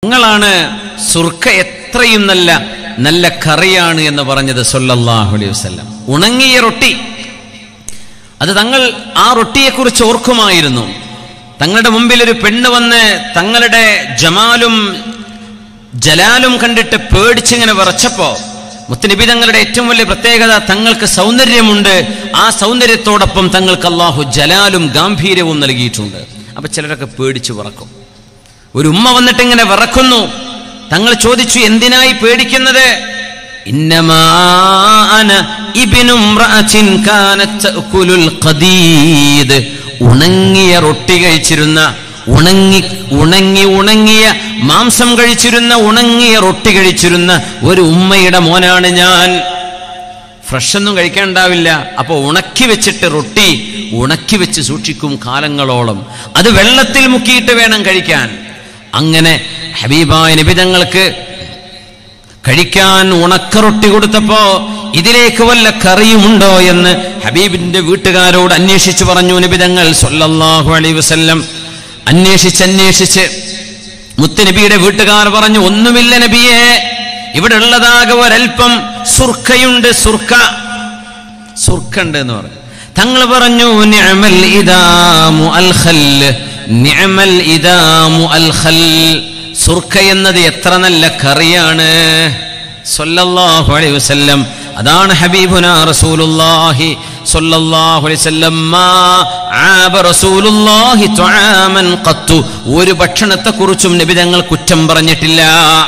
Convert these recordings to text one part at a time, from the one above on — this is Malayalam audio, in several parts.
നിങ്ങളാണ് സുർക്ക എത്രയും നല്ല നല്ല കറിയാണ് എന്ന് പറഞ്ഞത് സൊല്ലാഹു അലൈഹി വസ്ലം ഉണങ്ങിയ റൊട്ടി അത് തങ്ങൾ ആ റൊട്ടിയെക്കുറിച്ച് ഓർക്കുമായിരുന്നു തങ്ങളുടെ മുമ്പിൽ ഒരു പെണ്ണ് വന്ന് തങ്ങളുടെ ജമാലും ജലാലും കണ്ടിട്ട് പേടിച്ചിങ്ങനെ വിറച്ചപ്പോ മുത്തനബി തങ്ങളുടെ ഏറ്റവും വലിയ പ്രത്യേകത തങ്ങൾക്ക് സൗന്ദര്യമുണ്ട് ആ സൗന്ദര്യത്തോടൊപ്പം തങ്ങൾക്ക് അള്ളാഹു ജലാലും ഗാംഭീര്യവും നൽകിയിട്ടുണ്ട് അപ്പൊ ചിലരൊക്കെ പേടിച്ച് വിറക്കും ഒരു ഉമ്മ വന്നിട്ട് ഇങ്ങനെ വിറക്കുന്നു തങ്ങൾ ചോദിച്ചു എന്തിനായി പേടിക്കുന്നത് ഇന്നമാ അന ഇബ്നു ഇംറഅത്തിൻ കാനത് തഅകുലുൽ ഖദീദ് ഉണങ്ങിയ റൊട്ടി കഴിച്ചിരുന്ന ഉണങ്ങി ഉണങ്ങി ഉണങ്ങിയ മാംസം കഴിച്ചിരുന്ന ഉണങ്ങിയ റൊട്ടി കഴിച്ചിരുന്ന ഒരു ഉമ്മയുടെ മോനാണ് ഞാൻ ഫ്രഷ് ഒന്നും കഴിക്കാനുണ്ടാവില്ല അപ്പൊ ഉണക്കി വെച്ചിട്ട് റൊട്ടി ഉണക്കി വെച്ച് സൂക്ഷിക്കും കാലങ്ങളോളം അത് വെള്ളത്തിൽ മുക്കിയിട്ട് വേണം കഴിക്കാൻ അങ്ങനെ ഹബീബായ നിബിതങ്ങൾക്ക് കഴിക്കാൻ ഉണക്കറൊട്ടി കൊടുത്തപ്പോ ഇതിലേക്ക് വല്ല കറിയുമുണ്ടോ എന്ന് ഹബീബിന്റെ വീട്ടുകാരോട് അന്വേഷിച്ചു പറഞ്ഞു നിബിതങ്ങൾ സൊല്ലാഹു അലൈ വസല്ലം അന്വേഷിച്ച് അന്വേഷിച്ച് മുത്തുനബിയുടെ വീട്ടുകാർ പറഞ്ഞു ഒന്നുമില്ല നബിയെ ഇവിടെ ഉള്ളതാകെ ഒരൽപ്പം സുർക്കയുണ്ട് സുർക്ക സുർക്കുണ്ട് എന്ന് പറഞ്ഞു തങ്ങൾ പറഞ്ഞു നിഅമൽ ഇദാമു അൽ ഖല്ല് നിഅമൽ ഇദാമു അൽ ഖല്ല് സുർക്ക എന്നത് എത്ര നല്ല കറിയാണ് സല്ലല്ലാഹു അലൈഹി വസല്ലം അതാണ് ഹബീബുന റസൂലുള്ളാഹി സല്ലല്ലാഹു അലൈഹി വസല്ലം മാ ആബ റസൂലുള്ളാഹി തുആമൻ ഖത്തു ഒരു ഭക്ഷണത്തെ കുറിച്ചും നബി തങ്ങൾ കുറ്റം പറഞ്ഞിട്ടില്ല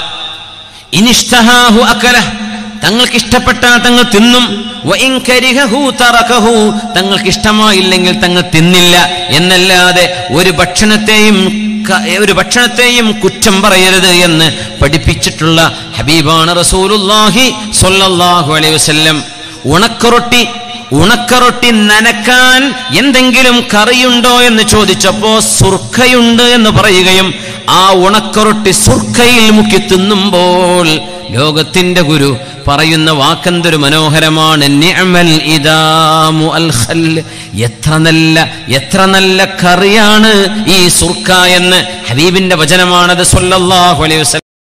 ഇനിഷ്തഹാഹു അകല തങ്ങൾക്ക് ഇഷ്ടപ്പെട്ടാൽ തങ്ങൾ തിന്നും വഇൻ കരിഹഹു തറകഹു തങ്ങൾക്ക് ഇഷ്ടമായില്ലെങ്കിൽ തങ്ങൾ തിന്നില്ല എന്നല്ലാതെ ഒരു ഭക്ഷണത്തെയും ക- ഒരു ഭക്ഷണത്തെയും കുറ്റം പറയരുത് എന്ന് പഠിപ്പിച്ചിട്ടുള്ള ഹബീബാണ് റസൂലുള്ളാഹി സ്വല്ലല്ലാഹു അലൈഹി വസല്ലം ഉണക്കറൊട്ടി ഉണക്കറൊട്ടി നനക്കാൻ എന്തെങ്കിലും കറിയുണ്ടോ എന്ന് ചോദിച്ചപ്പോ സുർക്കയുണ്ട് എന്ന് പറയുകയും ആ ഉണക്കറൊട്ടി സുർക്കയിൽ മുക്കി തിന്നുമ്പോൾ ലോകത്തിന്റെ ഗുരു പറയുന്ന വാക്കെന്തൊരു മനോഹരമാണ് നിഅമൽ ഇദാമു അൽ ഖല്ല്. എത്ര നല്ല എത്ര നല്ല കറിയാണ് ഈ സുർക്ക എന്ന് ഹബീബിന്റെ വചനമാണത് സല്ലല്ലാഹു അലൈഹി വസല്ലം